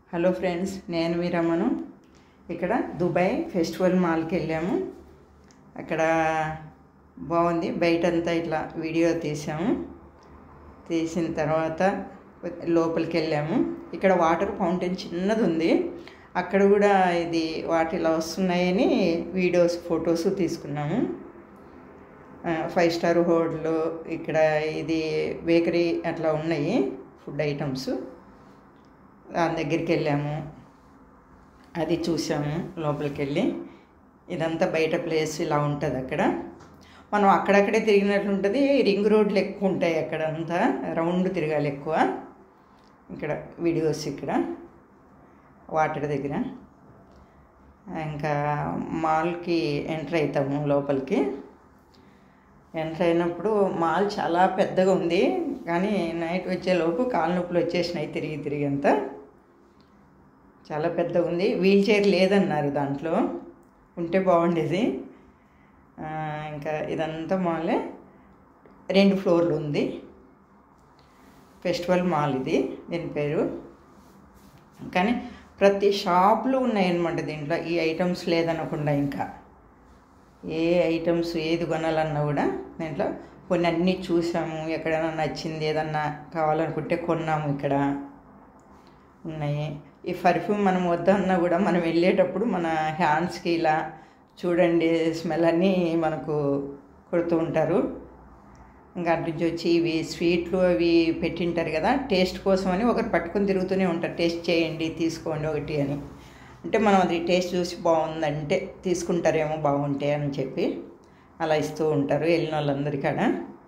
hello friends నేను మీ రమను ఇక్కడ Dubai festival మాల్కి వెళ్ళాము అక్కడ బాగుంది బయటంతా ఇట్లా వీడియో తీసాము తీసిన తర్వాత లోపలికి వెళ్ళాము ఇక్కడ వాటర్ ఫౌంటైన్ చిన్నది ఉంది అక్కడ కూడా ఇది వాటి ఇలా వస్తున్నాయని వీడియోస్ ఫొటోస్ తీసుకున్నాము ఫైవ్ స్టార్ హోటల్ ఇక్కడ ఇది బేకరీ అట్లా ఉన్నాయి ఫుడ్ ఐటమ్స్ దాని దగ్గరికి వెళ్ళాము అది చూసాము లోపలికి వెళ్ళి ఇదంతా బయట ప్లేస్ ఇలా ఉంటుంది అక్కడ మనం అక్కడక్కడే తిరిగినట్లు ఉంటుంది రింగ్ రోడ్లు ఎక్కువ ఉంటాయి అక్కడ అంతా రౌండ్ తిరగాలి ఎక్కువ ఇక్కడ వీడియోస్ ఇక్కడ వాటర్ దగ్గర ఇంకా మాల్కి ఎంటర్ అవుతాము లోపలికి ఎంటర్ అయినప్పుడు మాల్ చాలా పెద్దగా ఉంది కానీ నైట్ వచ్చేలోపు కాలు నొప్పులు వచ్చేసినాయి తిరిగి తిరిగి అంతా చాలా పెద్దగా ఉంది వీల్ చైర్ లేదన్నారు దాంట్లో ఉంటే బాగుండేది ఇంకా ఇదంతా మాలే రెండు ఫ్లోర్లు ఉంది ఫెస్టివల్ మాల్ ఇది దీని పేరు కానీ ప్రతి షాప్లో ఉన్నాయన్నమాట దీంట్లో ఈ ఐటమ్స్ లేదనకుండా ఇంకా ఏ ఐటమ్స్ ఏది కొనాలన్నా కూడా దీంట్లో కొన్ని అన్నీ చూసాము ఎక్కడైనా నచ్చింది ఏదన్నా కావాలనుకుంటే కొన్నాము ఇక్కడ ఉన్నాయి ఈ పర్ఫ్యూమ్ మనం వద్దన్నా కూడా మనం వెళ్ళేటప్పుడు మన హ్యాండ్స్కి ఇలా చూడండి స్మెల్ అన్నీ మనకు కొడుతూ ఉంటారు ఇంకా అటు నుంచి వచ్చి ఇవి స్వీట్లు అవి పెట్టింటారు కదా టేస్ట్ కోసం అని ఒకరు పట్టుకొని తిరుగుతూనే ఉంటారు టేస్ట్ చేయండి తీసుకోండి ఒకటి అని అంటే మనం అది టేస్ట్ చూసి బాగుందంటే తీసుకుంటారేమో బాగుంటాయి అని చెప్పి అలా ఇస్తూ ఉంటారు వెళ్ళిన వాళ్ళందరి కాడ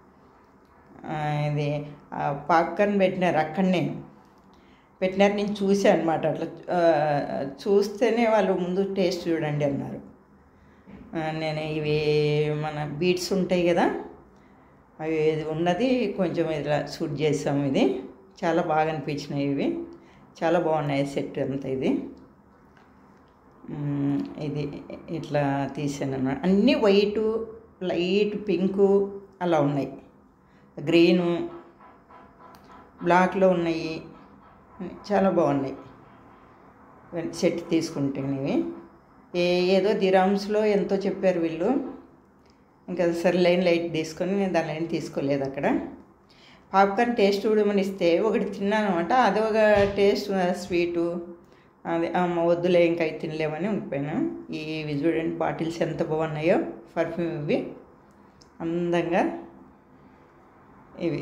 ఇది పాప్కార్న్ పెట్టినారు అక్కడనే పెట్టినారు నేను చూసాను అనమాట అట్లా చూస్తేనే వాళ్ళు ముందు టేస్ట్ చూడండి అన్నారు నేను ఇవి మన బీట్స్ ఉంటాయి కదా అవి ఇది ఉన్నది కొంచెం ఇలా షూట్ చేసాము ఇది చాలా బాగా అనిపించినాయి ఇవి చాలా బాగున్నాయి సెట్ అంతా ఇది ఇది ఇట్లా తీసాను అన్నమాట అన్నీ వైటు లైట్ పింకు అలా ఉన్నాయి గ్రీను బ్లాక్లో ఉన్నాయి చాలా బాగున్నాయి సెట్ తీసుకుంటేనేవి ఏ ఏదో దిరామ్స్లో ఎంతో చెప్పారు వీళ్ళు ఇంకా సరే లైన్ లైట్ తీసుకొని నేను దాని లైన్ తీసుకోలేదు అక్కడ పాప్కార్న్ టేస్ట్ చూడమని ఇస్తే ఒకటి తిన్నాను అనమాట అది ఒక టేస్ట్ స్వీటు అది అమ్మ వద్దులే ఇంకా అవి తినలేమని ఉండిపోయాను ఇవి చూడండి బాటిల్స్ ఎంత బాగున్నాయో పర్ఫ్యూమ్ ఇవి అందంగా ఇవి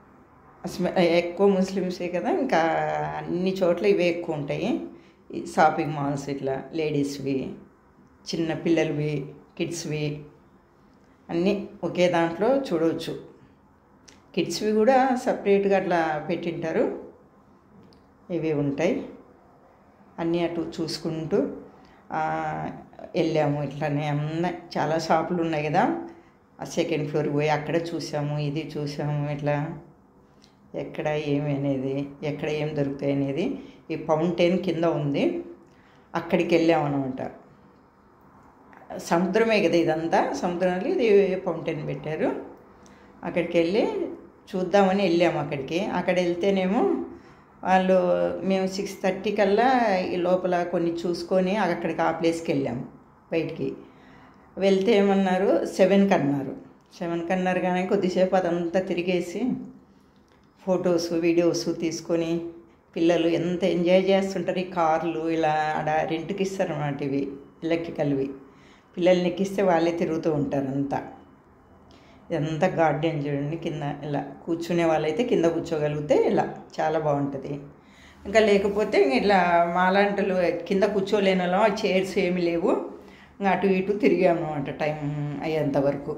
ఎక్కువ ముస్లిమ్సే కదా ఇంకా అన్ని చోట్ల ఇవే ఎక్కువ ఉంటాయి ఈ షాపింగ్ మాల్స్ ఇట్లా లేడీస్వి చిన్న పిల్లలవి కిడ్స్వి అన్నీ ఒకే దాంట్లో చూడవచ్చు కిడ్స్వి కూడా సపరేట్గా అట్లా పెట్టింటారు ఇవి ఉంటాయి అన్నీ అటు చూసుకుంటూ వెళ్ళాము ఇట్లానే అన్న చాలా షాపులు ఉన్నాయి కదా ఆ సెకండ్ ఫ్లోర్ పోయి అక్కడ చూసాము ఇది చూసాము ఇట్లా ఎక్కడ ఏమి అనేది ఎక్కడ ఏం దొరుకుతాయి అనేది ఈ ఫౌంటైన్ కింద ఉంది అక్కడికి వెళ్ళామన్నమాట సముద్రమే కదా ఇదంతా సముద్రంలో ఇది ఫౌంటైన్ పెట్టారు అక్కడికి వెళ్ళి చూద్దామని వెళ్ళాము అక్కడికి అక్కడ వెళ్తేనేమో వాళ్ళు మేము సిక్స్ థర్టీ కల్లా ఈ లోపల కొన్ని చూసుకొని అక్కడికి ఆ ప్లేస్కి వెళ్ళాము బయటికి వెళ్తే ఏమన్నారు సెవెన్కి అన్నారు సెవెన్కి అన్నారు కానీ కొద్దిసేపు అదంతా తిరిగేసి ఫొటోస్ వీడియోస్ తీసుకొని పిల్లలు ఎంత ఎంజాయ్ చేస్తుంటారు ఈ కార్లు ఇలా ఆడ రెంట్కి ఇస్తారు అన్నమాట ఇవి ఎలక్ట్రికల్వి పిల్లల్ని ఎక్కిస్తే వాళ్ళే తిరుగుతూ ఉంటారు అంతా ఇదంతా గార్డెన్ చూడండి కింద ఇలా కూర్చునే వాళ్ళైతే కింద కూర్చోగలిగితే ఇలా చాలా బాగుంటుంది ఇంకా లేకపోతే ఇట్లా మాలాంటలు కింద కూర్చోలేని వాళ్ళం చైర్స్ ఏమి లేవు ఇంకా అటు ఇటు తిరిగాము అనమాట టైం అయ్యేంత వరకు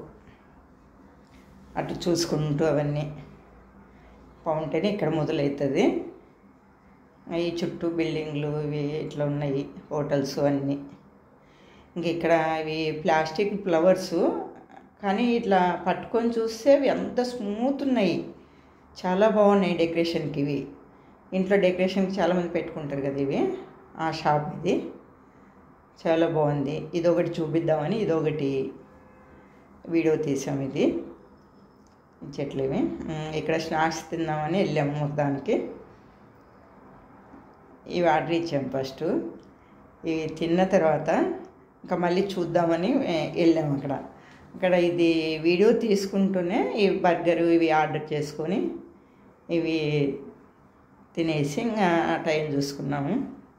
అటు చూసుకుంటూ అవన్నీ ఫౌంటైన్ ఇక్కడ మొదలవుతుంది ఈ చుట్టూ బిల్డింగ్లు ఇవి ఇట్లా ఉన్నాయి హోటల్స్ అన్నీ ఇంక ఇక్కడ ఇవి ప్లాస్టిక్ ఫ్లవర్స్ కానీ ఇట్లా పట్టుకొని చూస్తే అవి ఎంత స్మూత్ ఉన్నాయి చాలా బాగున్నాయి డెకరేషన్కి ఇవి ఇంట్లో డెకరేషన్కి చాలామంది పెట్టుకుంటారు కదా ఇవి ఆ షాప్ ఇది చాలా బాగుంది ఇదొకటి చూపిద్దామని ఇదొకటి వీడియో తీసాం ఇది చెట్లు ఇవి ఇక్కడ స్నాక్స్ తిందామని వెళ్ళాము మొత్తానికి ఇవి ఆర్డర్ ఇచ్చాం ఫస్ట్ ఇవి తిన్న తర్వాత ఇంకా మళ్ళీ చూద్దామని ఏ, వెళ్ళాము అక్కడ అక్కడ ఇది వీడియో తీసుకుంటూనే ఈ బర్గరు ఇవి ఆర్డర్ చేసుకొని ఇవి తినేసి ఇంకా టైం చూసుకున్నాము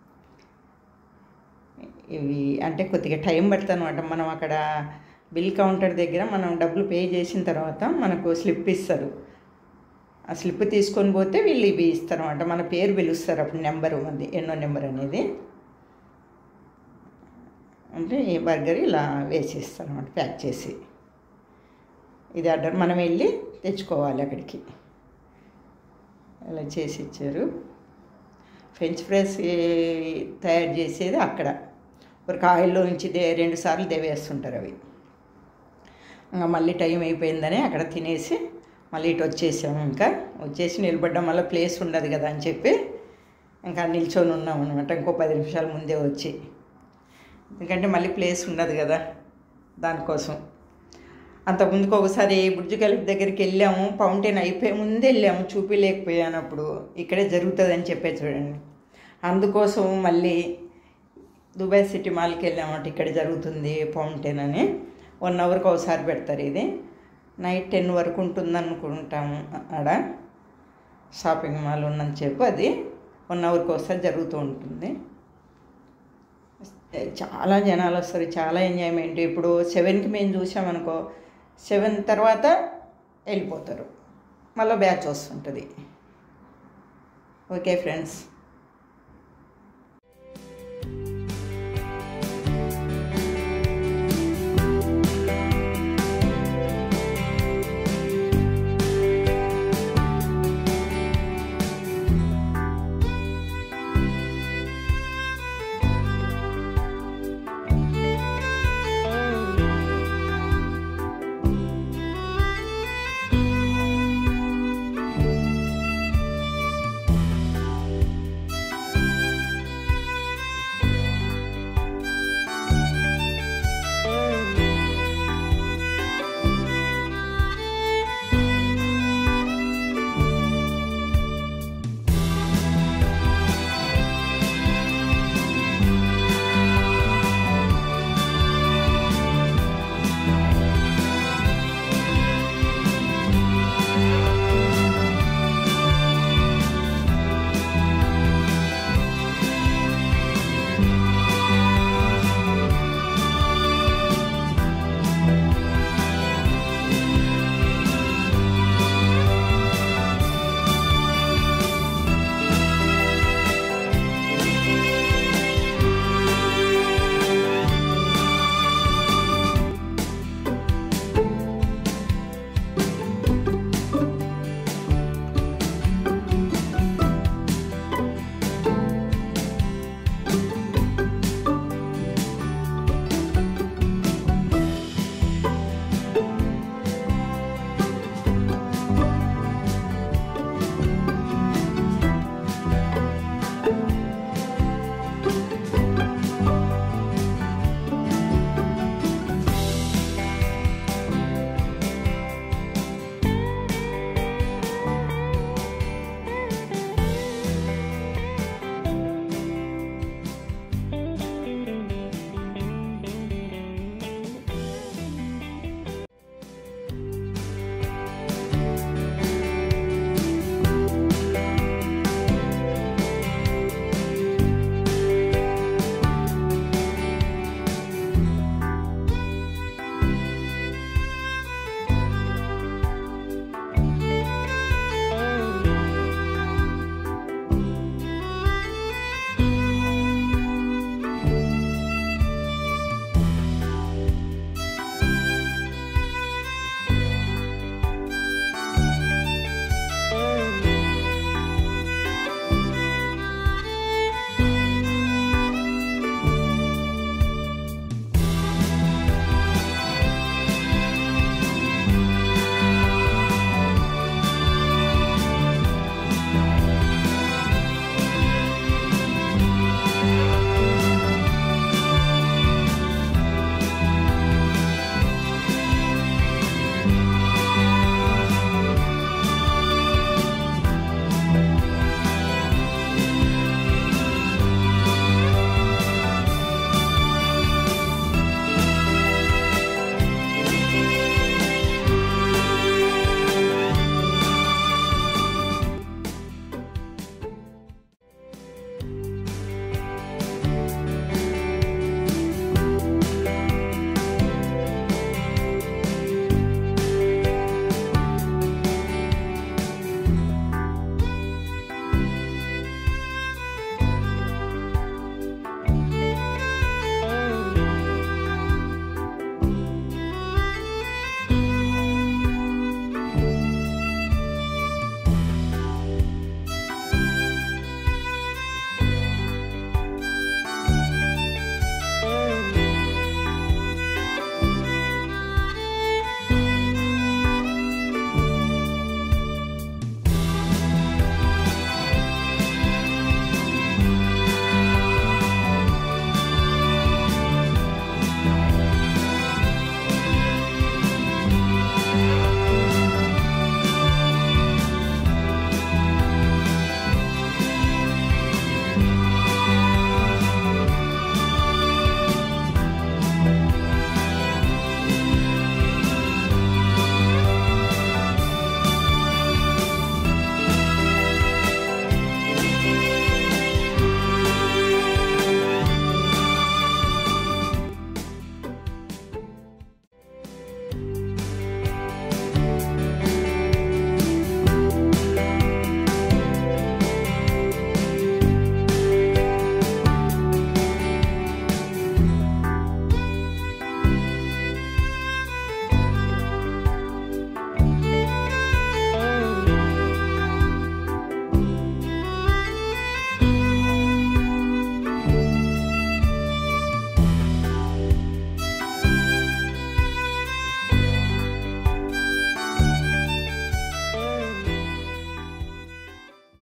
ఇవి అంటే కొద్దిగా టైం పడుతుంది అనమాట మనం అక్కడ బిల్ కౌంటర్ దగ్గర మనం డబ్బులు పే చేసిన తర్వాత మనకు స్లిప్ ఇస్తారు ఆ స్లిప్ తీసుకొని పోతే వీళ్ళు ఇవి ఇస్తారు అనమాట మన పేరు పిలుస్తారు అప్పుడు నెంబర్ ఉంది ఎన్నో నెంబర్ అనేది అంటే ఈ బర్గర్ ఇలా వేసేస్తారు అనమాట ప్యాక్ చేసి ఇది ఆర్డర్ మనం వెళ్ళి తెచ్చుకోవాలి అక్కడికి అలా చేసి ఇచ్చారు ఫ్రెంచ్ ఫ్రైస్ ఏ- తయారు చేసేది అక్కడ ఒక ఆయిల్లో నుంచి దే రెండు సార్లు దేవేస్తుంటారు అవి ఇంకా మళ్ళీ టైం అయిపోయిందని అక్కడ తినేసి మళ్ళీ ఇటు వచ్చేసాము ఇంకా వచ్చేసి నిలబడ్డం వల్ల ప్లేస్ ఉండదు కదా అని చెప్పి ఇంకా నిల్చొని ఉన్నాం అనమాట ఇంకో పది నిమిషాల ముందే వచ్చి ఎందుకంటే మళ్ళీ ప్లేస్ ఉండదు కదా దానికోసం అంతకుముందుకు ఒకసారి బుర్జు కలిపి దగ్గరికి వెళ్ళాము ఫౌంటైన్ అయిపోయే ముందే వెళ్ళాము చూపించలేకపోయానప్పుడు ఇక్కడే జరుగుతుందని చెప్పే చూడండి అందుకోసం మళ్ళీ దుబాయ్ సిటీ మాల్కి వెళ్ళామంటే ఇక్కడ జరుగుతుంది ఫౌంటైన్ అని వన్ అవర్కి ఒకసారి పెడతారు ఇది నైట్ టెన్ వరకు ఉంటుంది అనుకుంటాము ఆడ షాపింగ్ మాల్ ఉన్నని చెప్పి అది వన్ అవర్కి ఒకసారి జరుగుతూ ఉంటుంది చాలా జనాలు వస్తారు చాలా ఎంజాయ్మెంట్ ఇప్పుడు సెవెన్కి మేము చూసామనుకో సెవెన్ తర్వాత వెళ్ళిపోతారు మళ్ళీ బ్యాచ్ వస్తుంటుంది ఓకే ఫ్రెండ్స్